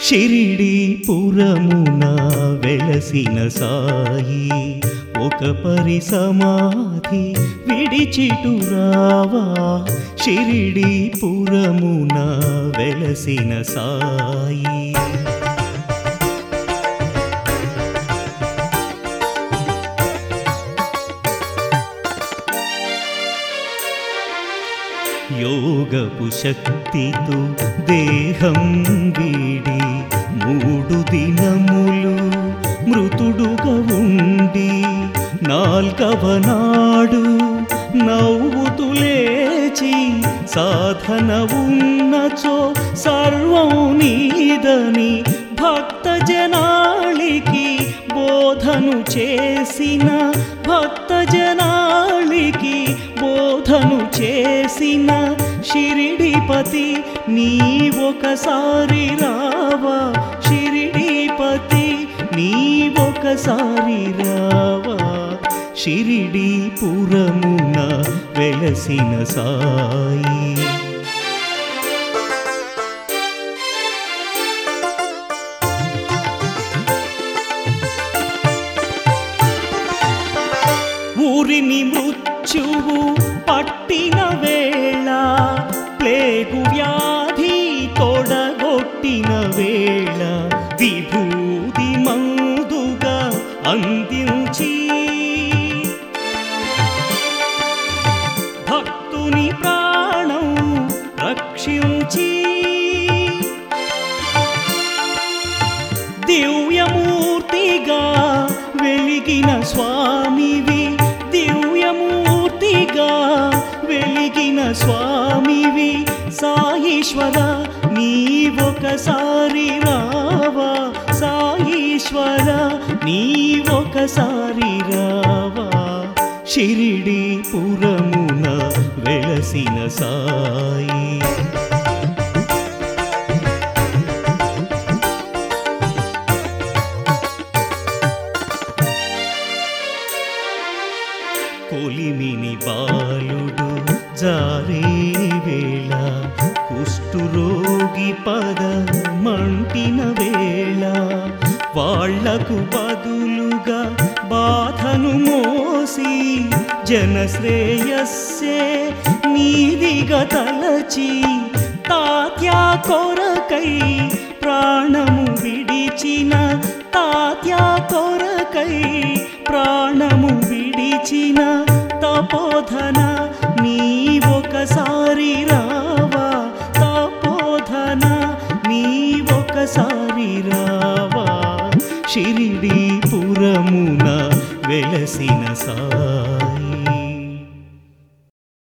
షిరిడి పురమున వెలసిన సాయి ఒక పరి సమాధి విడిచిటురావా షిరిడి పురమున వెలసిన సాయి యోగపు శక్తితో దేహం వీడి మూడు దినములు మృతుడుగా ఉండి నాల్గవ నాడు నవ్వుతూ లేచి సాధన ఉన్నచో సర్వం నీదని భక్త జనాళికి బోధను చేసిన భక్త జనాళికి బోధను చేసిన షిరిడిపతి నీ ఒకసారి రావా షిరిడిపతి నీ ఒకసారి రావా షిరిడి పురమున వెలసిన సాయి ఊరిని మృత్యువు పట్టిన వేళ ప్లేగు వ్యాధి తొడగొట్టిన వేళ విభూది మందుగా అందించి భక్తుని ప్రాణం రక్షించి దివ్యమూర్తిగా వెలిగిన స్వామివి దివ్యమూర్తిగా వెలిగిన స్వామివి సాయీశ్వర నీ ఒకసారి రావా సాయీశ్వర నీ ఒకసారి రావా షిరిడి పురమున వెలసిన సాయి కొలిమిని బాలుడు జారే వేళ కుష్ఠురోగి పద మంటిన వేళ వాళ్లకు బదులుగా బాధను మోసి జనశ్రేయస్సే నీదిగా తలచి తాత్యా కొరకై ప్రాణము విడిచిన తాత్యా కొరకై ప్రాణము విడిచిన తపోధన నీ ఒకసారి రావా తపోధన నీ ఒకసారి రావా షిరిడి పురమున వెలసిన సాయి